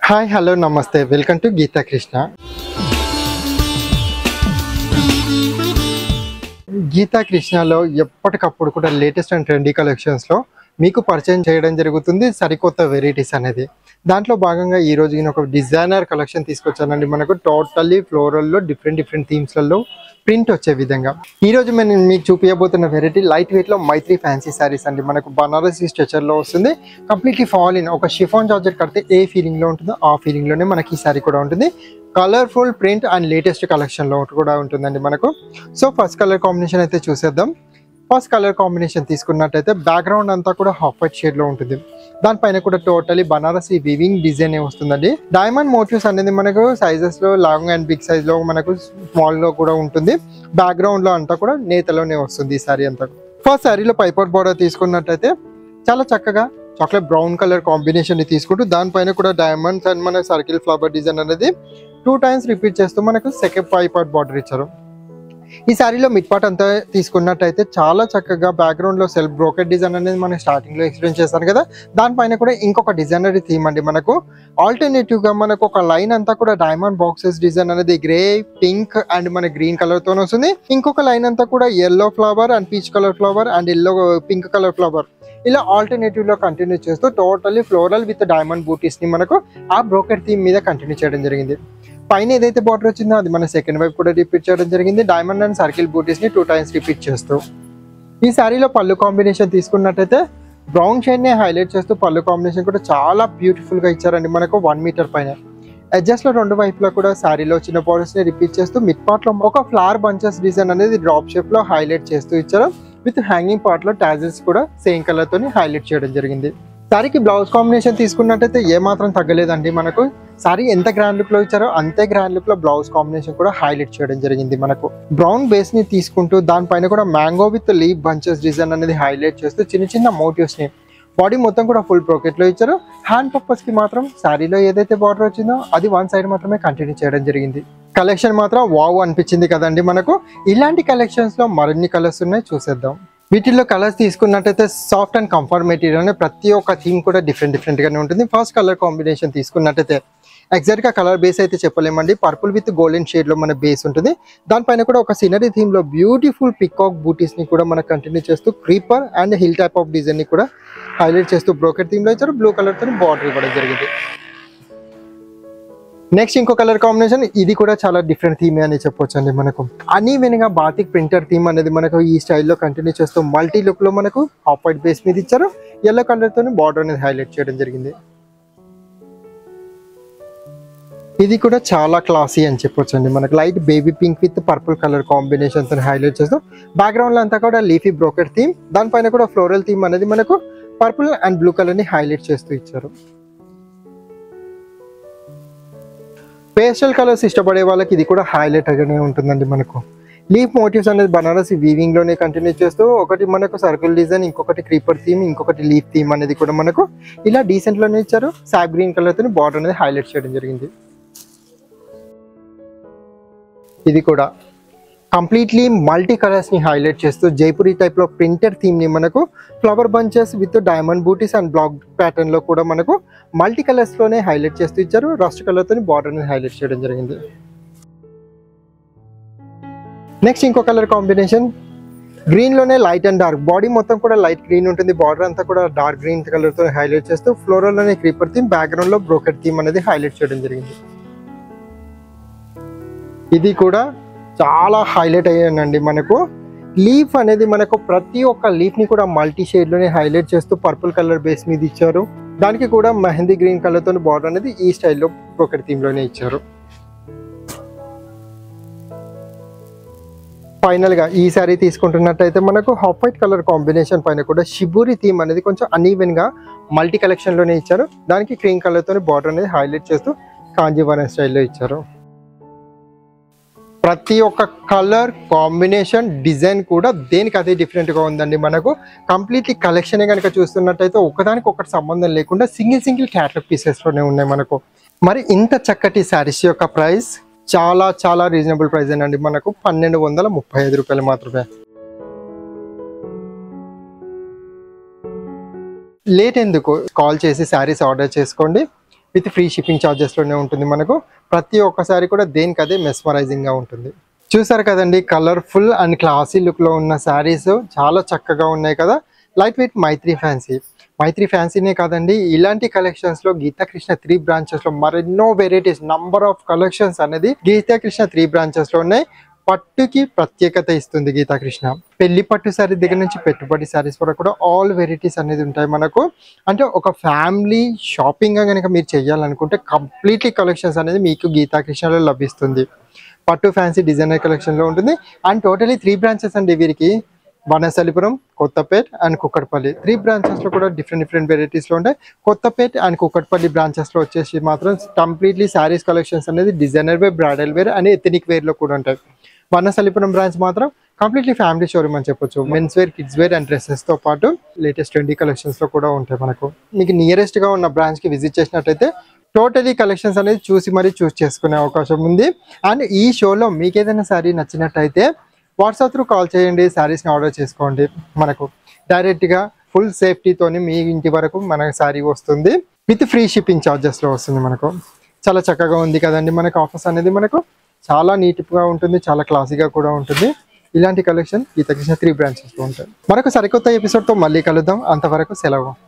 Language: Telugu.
హాయ్ హలో నమస్తే వెల్కమ్ టు గీతా కృష్ణ గీతా కృష్ణలో ఎప్పటికప్పుడు కూడా లేటెస్ట్ అండ్ ట్రెండీ కలెక్షన్స్లో మీకు పరిచయం చేయడం జరుగుతుంది సరికొత్త వెరైటీస్ అనేది దాంట్లో భాగంగా ఈ రోజు నేను ఒక డిజైనర్ కలెక్షన్ తీసుకొచ్చానండి మనకు టోటల్లీ ఫ్లోరల్లో డిఫరెంట్ డిఫరెంట్ థీమ్స్లలో ప్రింట్ వచ్చే విధంగా ఈ రోజు నేను మీకు చూపించబోతున్న వెరైటీ లైట్ వెయిట్ లో మైత్రి ఫ్యాన్సీ శారీస్ అండి మనకు బనారసీ స్ట్రెచర్ లో వస్తుంది కంప్లీట్లీ ఫాల్ ఇన్ ఒక షిఫాన్ జార్జెట్ కడితే ఏ ఫీలింగ్ లో ఉంటుందో ఆ ఫీలింగ్ లోనే మనకి ఈ శారీ కూడా ఉంటుంది colourful print and latest collection లో కూడా ఉంటుందండి మనకు సో ఫస్ట్ కలర్ కాంబినేషన్ అయితే చూసేద్దాం ఫస్ట్ కలర్ కాంబినేషన్ తీసుకున్నట్టయితే బ్యాక్గ్రౌండ్ అంతా కూడా హాఫ్ వైట్ షేడ్ లో ఉంటుంది దానిపైన కూడా టోటలీ బనారసి వివింగ్ డిజైన్ వస్తుందండి డైమండ్ మోటివ్స్ అనేది మనకు సైజెస్ లో లాంగ్ అండ్ బిగ్ సైజ్ లో మనకు స్మాల్ లో కూడా ఉంటుంది బ్యాక్గ్రౌండ్ లో అంతా కూడా నేతలోనే వస్తుంది ఈ సారీ అంతా ఫస్ట్ సారీలో పైపర్ బోర్డర్ తీసుకున్నట్టయితే చాలా చక్కగా చాక్లెట్ బ్రౌన్ కలర్ కాంబినేషన్ ని తీసుకుంటూ దానిపైన కూడా డైమండ్స్ అండ్ మన సర్కిల్ ఫ్లవర్ డిజైన్ అనేది టూ టైమ్స్ రిపీట్ చేస్తూ మనకు సెకండ్ పైపర్ బార్డర్ ఇచ్చారు ఈ శారీలో మిడ్ పార్ట్ అంతా తీసుకున్నట్టయితే చాలా చక్కగా బ్యాక్గ్రౌండ్ లో సెల్ఫ్ బ్రోకెట్ డిజైన్ అనేది మనం స్టార్టింగ్ లో ఎక్స్పీరియన్స్ చేస్తాను కదా దానిపైన కూడా ఇంకొక డిజైనరీ థీమ్ అండి మనకు ఆల్టర్నేటివ్ గా మనకు ఒక లైన్ అంతా కూడా డైమండ్ బాక్సెస్ డిజైన్ అనేది గ్రే పింక్ అండ్ మన గ్రీన్ కలర్ తో వస్తుంది ఇంకొక లైన్ అంతా కూడా yellow flower and peach colour flower and yellow pink colour flower ఇలా ఆల్టర్నేటివ్ లో కంటిన్యూ చేస్తూ totally floral with diamond butis ని మనకు ఆ బ్రోకెట్ థీమ్ మీద కంటిన్యూ చేయడం జరిగింది పైన ఏదైతే బార్డర్ వచ్చిందో అది మన సెకండ్ వైపు కూడా రిపీట్ చేయడం జరిగింది డైమండ్ అండ్ సర్కిల్ బూటీస్ ని టూ టైమ్స్ రిపీట్ చేస్తూ ఈ శారీలో పళ్ళు కాంబినేషన్ తీసుకున్నట్టయితే బ్రౌన్ షేడ్ ని హైలైట్ చేస్తూ పళ్ళు కాంబినేషన్ కూడా చాలా బ్యూటిఫుల్ గా ఇచ్చారండి మనకు వన్ మీటర్ పైన అడ్జస్ట్ లో రెండు వైపులా కూడా శారీలో చిన్న బార్డర్స్ ని రిపీట్ చేస్తూ మిడ్ పార్ట్ లో ఒక ఫ్లవర్ బంచెస్ డిజైన్ అనేది డ్రాప్ షేప్ లో హైలైట్ చేస్తూ ఇచ్చారు విత్ హ్యాంగింగ్ పార్ట్ లో టాజెస్ కూడా సేమ్ కలర్ తోని హైలైట్ చేయడం జరిగింది శారీకి బ్లౌజ్ కాంబినేషన్ తీసుకున్నట్టయితే ఏ మాత్రం తగ్గలేదండి మనకు సారీ ఎంత గ్రాండ్ లుక్ లో ఇచ్చారో అంతే గ్రాండ్ లుక్ లో బ్లౌజ్ కాంబినేషన్ కూడా హైలైట్ చేయడం జరిగింది మనకు బ్రౌన్ బేస్ ని తీసుకుంటూ దానిపైన కూడా mango with leaf bunches design అనేది హైలైట్ చేస్తూ చిన్న చిన్న మోటివ్స్ ని బాడీ మొత్తం కూడా ఫుల్ బ్రోకెట్ లో ఇచ్చారు హ్యాండ్ పర్పస్ కి మాత్రం శారీలో ఏదైతే బార్డర్ వచ్చిందో అది వన్ సైడ్ మాత్రమే కంటిన్యూ చేయడం జరిగింది కలెక్షన్ మాత్రం వావ్ అనిపించింది కదండి మనకు ఇలాంటి కలెక్షన్స్ లో మరిన్ని కలర్స్ ఉన్నాయి చూసేద్దాం వీటిల్లో కలర్స్ తీసుకున్నట్టయితే సాఫ్ట్ అండ్ కంఫర్ట్ మెటీరియల్ ప్రతి ఒక్క థీమ్ కూడా డిఫరెంట్ డిఫరెంట్ గానే ఉంటుంది ఫస్ట్ కలర్ కాంబినేషన్ తీసుకున్నట్టయితే ఎగ్జాక్ట్ గా కలర్ బేస్ అయితే చెప్పలేమండి పర్పుల్ విత్ గోల్డెన్ షేడ్ లో మన బేస్ ఉంటుంది దానిపైన కూడా ఒక సినరీ థీమ్ లో బ్యూటిఫుల్ పికాక్ బూటీస్ ని కూడా మనకు కంటిన్యూ చేస్తూ creeper and hill type of design ని కూడా హైలైట్ చేస్తూ బ్రోకెట్ థీమ్ లో ఇచ్చారు బ్లూ కలర్ తో బార్డర్ ఇవ్వడం జరిగింది నెక్స్ట్ ఇంకో కలర్ కాంబినేషన్ ఇది కూడా చాలా డిఫరెంట్ థీమ్ అని చెప్పొచ్చు అండి మనకు అన్ఈవెన్ గా బాతిక్ ప్రింటర్ థీమ్ అనేది మనకు ఈ స్టైల్లో కంటిన్యూ చేస్తూ మల్టీ లుక్ లో మనకు హాఫ్ వైట్ బేస్ మీద ఇచ్చారు ఎల్లో కలర్ తోని బార్డర్ అనేది హైలైట్ చేయడం జరిగింది ఇది కూడా చాలా క్లాసీ అని చెప్పొచ్చు అండి మనకు light baby pink with purple colour combination తో హైలైట్ చేస్తూ బ్యాక్గ్రౌండ్ లో అంతా కూడా లీఫీ బ్రోకెట్ థీమ్ దానిపైన కూడా ఫ్లోరల్ థీమ్ అనేది మనకు పర్పుల్ అండ్ బ్లూ కలర్ ని హైలైట్ చేస్తూ ఇచ్చారు పేస్టల్ కలర్స్ ఇష్టపడే వాళ్ళకి ఇది కూడా హైలైట్ గానే ఉంటుందండి మనకు లీఫ్ మోటివ్స్ అనేది బనారసి వీవింగ్ లోనే కంటిన్యూ చేస్తూ ఒకటి మనకు సర్కిల్ డిజైన్ ఇంకొకటి క్రీపర్ థీమ్ ఇంకొకటి లీఫ్ థీమ్ అనేది కూడా మనకు ఇలా డీసెంట్ లోనే ఇచ్చారు సాప్ గ్రీన్ కలర్ తో బార్డర్ అనేది హైలైట్ చేయడం జరిగింది ఇది కూడా కంప్లీట్లీ మల్టీ కలర్స్ ని హైలైట్ చేస్తూ జైపురి టైప్ లో ప్రింటెడ్ థీమ్ ని మనకు flower bunches with diamond butis and black pattern లో కూడా మనకు మల్టీ కలర్స్ లోనే హైలైట్ చేస్తూ ఇచ్చారు రస్ట్ కలర్ తోని బార్డర్ ని హైలైట్ చేయడం జరిగింది నెక్స్ట్ ఇంకో కలర్ కాంబినేషన్ గ్రీన్ లోనే లైట్ అండ్ డార్క్ బాడీ మొత్తం కూడా లైట్ గ్రీన్ ఉంటుంది బార్డర్ అంతా కూడా డార్క్ గ్రీన్ కలర్ తో హైలైట్ చేస్తూ ఫ్లోరల్ లోనే క్రీపర్ థీమ్ బ్యాక్గ్రౌండ్ లో బ్రోకెట్ థీమ్ అనేది హైలైట్ చేయడం జరిగింది ఇది కూడా చాలా హైలైట్ అయ్యానండి మనకు లీఫ్ అనేది మనకు ప్రతి ఒక్క లీఫ్ ని కూడా మల్టీ షేడ్ లోనే హైలైట్ చేస్తూ పర్పుల్ కలర్ బేస్ మీద ఇచ్చారు దానికి కూడా మెహందీ గ్రీన్ కలర్ తో బార్డర్ అనేది ఈ స్టైల్లో బ్రోకెట్ థీమ్ లోనే ఇచ్చారు ఫైనల్ గా ఈ సారీ తీసుకుంటున్నట్టయితే మనకు హాఫ్ వైట్ కలర్ కాంబినేషన్ పైన కూడా షిబూరి థీమ్ అనేది కొంచెం అన్ఈవెన్ గా మల్టీ కలెక్షన్ లోనే ఇచ్చారు దానికి క్రీమ్ కలర్ తోని బార్డర్ అనేది హైలైట్ చేస్తూ కాంజీవరం స్టైల్లో ఇచ్చారు ప్రతి ఒక్క కలర్ కాంబినేషన్ డిజైన్ కూడా దేనికి అదే డిఫరెంట్ గా ఉందండి మనకు కంప్లీట్లీ కలెక్షన్ కనుక చూస్తున్నట్టయితే ఒకదానికి ఒకటి సంబంధం లేకుండా సింగిల్ సింగిల్ క్యాటలాగ్ పీసెస్ లోనే ఉన్నాయి మనకు మరి ఇంత చక్కటి శారీస్ యొక్క ప్రైస్ చాలా చాలా రీజనబుల్ ప్రైస్ అండి మనకు పన్నెండు వందల ముప్పై ఐదు రూపాయలు మాత్రమే లేట్ ఎందుకు కాల్ చేసి శారీస్ ఆర్డర్ చేసుకోండి విత్ ఫ్రీ షిప్పింగ్ ఛార్జెస్లోనే ఉంటుంది మనకు ప్రతి ఒక్కసారి కూడా దేనికి అదే మెస్మరైజింగ్గా ఉంటుంది చూసారు కదండి కలర్ఫుల్ అండ్ క్లాసీ లుక్లో ఉన్న శారీస్ చాలా చక్కగా ఉన్నాయి కదా light weight Maitri fancy Maitri ఫ్యాన్సీనే కాదండి ఇలాంటి కలెక్షన్స్లో గీతాకృష్ణ త్రీ బ్రాంచెస్లో మరెన్నో వెరైటీస్ నంబర్ ఆఫ్ కలెక్షన్స్ అనేది గీతాకృష్ణ త్రీ బ్రాంచెస్లో ఉన్నాయి పట్టుకి ప్రత్యేకత ఇస్తుంది గీతాకృష్ణ పెళ్లి పట్టు శారీ దగ్గర నుంచి పెట్టుబడి శారీస్ వరకు కూడా ఆల్ వెరైటీస్ అనేది ఉంటాయి మనకు అంటే ఒక ఫ్యామిలీ షాపింగ్ కనుక మీరు చేయాలనుకుంటే కంప్లీట్లీ కలెక్షన్స్ అనేది మీకు గీతాకృష్ణలో లభిస్తుంది పట్టు ఫ్యాన్సీ డిజైనర్ కలెక్షన్లో ఉంటుంది అండ్ టోటలీ త్రీ బ్రాంచెస్ అండి వీరికి వనసలిపురం కొత్తపేట్ అండ్ కుక్కట్పల్లి త్రీ బ్రాంచెస్లో కూడా డిఫరెంట్ డిఫరెంట్ వెరైటీస్లో ఉంటాయి కొత్తపేట్ అండ్ కుక్కట్పల్లి బ్రాంచెస్లో వచ్చేసి మాత్రం కంప్లీట్లీ శారీస్ కలెక్షన్స్ అనేది designer wear bridal wear and ethnic వేర్లో కూడా ఉంటాయి వనసలిపురం బ్రాంచ్ మాత్రం కంప్లీట్లీ ఫ్యామిలీ షోరూమ్ అని చెప్పొచ్చు men's wear kids wear and డ్రెస్సెస్తో పాటు లేటెస్ట్ ట్వంటీ కలెక్షన్స్లో కూడా ఉంటాయి మనకు మీకు నియరెస్ట్గా ఉన్న బ్రాంచ్కి విజిట్ చేసినట్టయితే టోటలీ కలెక్షన్స్ అనేది చూసి మరీ చూస్ చేసుకునే అవకాశం ఉంది అండ్ ఈ షోలో మీకు ఏదైనా సారీ నచ్చినట్టయితే వాట్సాప్ త్రూ కాల్ చేయండి శారీస్ని ఆర్డర్ చేసుకోండి మనకు డైరెక్ట్గా ఫుల్ సేఫ్టీతోని మీ ఇంటి వరకు మన శారీ వస్తుంది విత్ ఫ్రీ షిప్పింగ్ ఛార్జెస్లో వస్తుంది మనకు చాలా చక్కగా ఉంది కదండి మనకు ఆఫర్స్ అనేది మనకు చాలా నీట్గా ఉంటుంది చాలా క్లాసీగా కూడా ఉంటుంది ఇలాంటి కలెక్షన్ ఈ తగ్గించిన త్రీ బ్రాంచెస్లో ఉంటాయి మరొక సరికొత్త ఎపిసోడ్తో మళ్ళీ కలుద్దాం అంతవరకు సెలవు